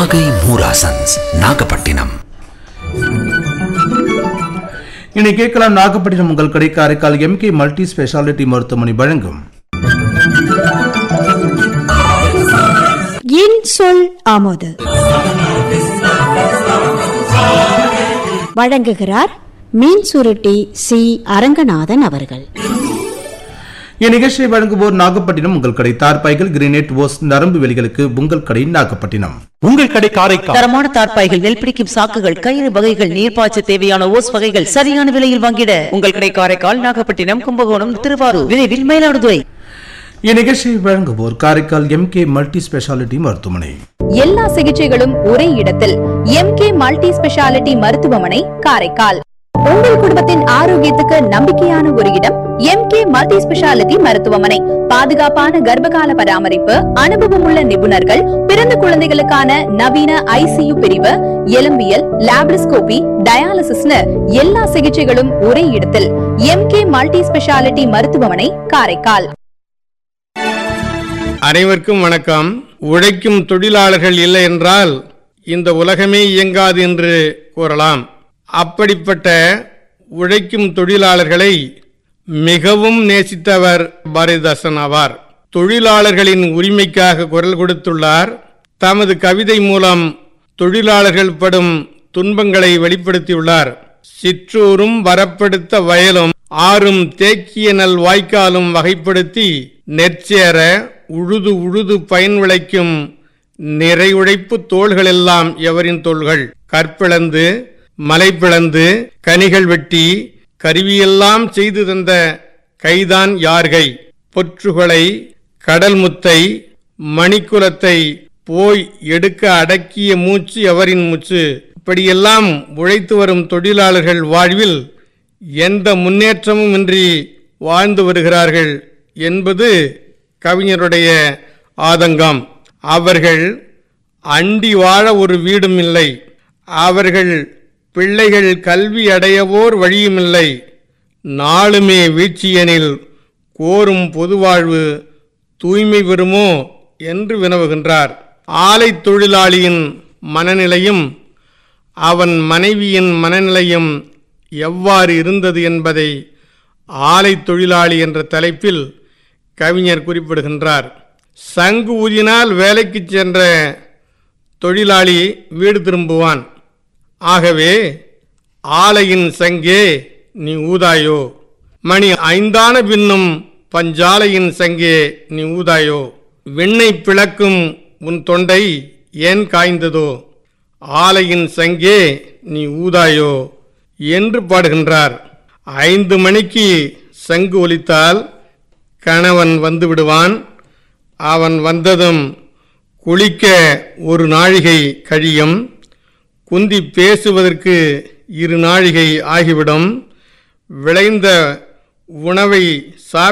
நாகை மூராசன்ஸ் நாகப்பட்டினம் இனி கேட்கலாம் நாகப்பட்டினம் உங்கள் கடை காரைக்கால் எம்கே மல்டி ஸ்பெஷாலிட்டி மருத்துவமனை வழங்கும் என் சொல் ஆமோது வழங்குகிறார் மீன் சுருட்டி சி அரங்கநாதன் அவர்கள் இந்நிகழ்ச்சியை வழங்குவோர் நாகப்பட்டினம் உங்கள் கடை தார்பாய்கள் கிரீனேட் ஓஸ் நரம்பு வெளிகளுக்கு உங்கள் கடை நாகப்பட்டினம் உங்கள் கடை காரைக்கால் தரமான தார்ப்பாய்கள் நெல் பிடிக்கும் சாக்குகள் கயிறு வகைகள் நீர்ப்பாய்ச்ச தேவையான ஓஸ் வகைகள் சரியான விலையில் வாங்கிட உங்கள் கடை காரைக்கால் நாகப்பட்டினம் கும்பகோணம் திருவாரூர் விரைவில் மயிலாடுதுறை இந்நிகழ்ச்சியை வழங்குவோர் காரைக்கால் எம்கே மல்டி ஸ்பெஷாலிட்டி மருத்துவமனை எல்லா சிகிச்சைகளும் ஒரே இடத்தில் எம்கே மல்டி ஸ்பெஷாலிட்டி மருத்துவமனை காரைக்கால் உங்கள் குடும்பத்தின் ஆரோக்கியத்துக்கு நம்பிக்கையான ஒரு இடம் எம்கே மல்டி ஸ்பெஷாலிட்டி மருத்துவமனை பாதுகாப்பான கர்ப்பகால பராமரிப்பு அனுபவமுள்ள நிபுணர்கள் பிறந்த குழந்தைகளுக்கான நவீன ஐசியு பிரிவு எலும்பியல் லாப்ரிஸ்கோபி டயாலிசிஸ்னு எல்லா சிகிச்சைகளும் ஒரே இடத்தில் எம்கே மல்டி ஸ்பெஷாலிட்டி மருத்துவமனை காரைக்கால் அனைவருக்கும் வணக்கம் உழைக்கும் தொழிலாளர்கள் இல்லை என்றால் இந்த உலகமே இயங்காது என்று கூறலாம் அப்படிப்பட்ட உழைக்கும் தொழிலாளர்களை மிகவும் நேசித்தவர் பாரதிதாசன் ஆவார் தொழிலாளர்களின் உரிமைக்காக குரல் கொடுத்துள்ளார் தமது கவிதை மூலம் தொழிலாளர்கள் படும் துன்பங்களை வெளிப்படுத்தியுள்ளார் சிற்றூரும் வரப்படுத்த வயலும் ஆறும் தேக்கிய நல் வாய்க்காலும் வகைப்படுத்தி நெற்சேர உழுது உழுது பயன் விளைக்கும் நிறையுழைப்பு தோள்களெல்லாம் எவரின் தோள்கள் கற்பிளந்து மலை பிளந்து கனிகள் வெட்டி கருவியெல்லாம் செய்து தந்த கைதான் யார்கை பொற்றுகளை கடல் முத்தை மணிக்குலத்தை போய் எடுக்க அடக்கிய மூச்சு எவரின் மூச்சு இப்படியெல்லாம் உழைத்து வரும் தொழிலாளர்கள் வாழ்வில் எந்த முன்னேற்றமும் இன்றி வாழ்ந்து வருகிறார்கள் என்பது கவிஞருடைய ஆதங்கம் அவர்கள் அண்டி வாழ ஒரு வீடும் இல்லை அவர்கள் பிள்ளைகள் கல்வி அடையவோர் வழியுமில்லை நாளுமே வீழ்ச்சியெனில் கோரும் பொதுவாழ்வு தூய்மை பெறுமோ என்று வினவுகின்றார் ஆலை தொழிலாளியின் மனநிலையும் அவன் மனைவியின் மனநிலையும் எவ்வாறு இருந்தது என்பதை ஆலை தொழிலாளி என்ற தலைப்பில் கவிஞர் குறிப்பிடுகின்றார் சங்கு ஊதினால் வேலைக்கு சென்ற தொழிலாளி வீடு திரும்புவான் ஆகவே ஆலையின் சங்கே நீ ஊதாயோ மணி ஐந்தான பின்னும் பஞ்சாலையின் சங்கே நீ ஊதாயோ விண்ணை பிளக்கும் உன் தொண்டை ஏன் காய்ந்ததோ ஆலையின் சங்கே நீ ஊதாயோ என்று பாடுகின்றார் ஐந்து மணிக்கு சங்கு ஒலித்தால் கணவன் வந்து விடுவான் அவன் வந்ததும் குளிக்க ஒரு நாழிகை கழியும் குந்தி பேசுவதற்கு இரு நாழிகை ஆகிவிடும் விளைந்த உணவை சாப்பிட்டு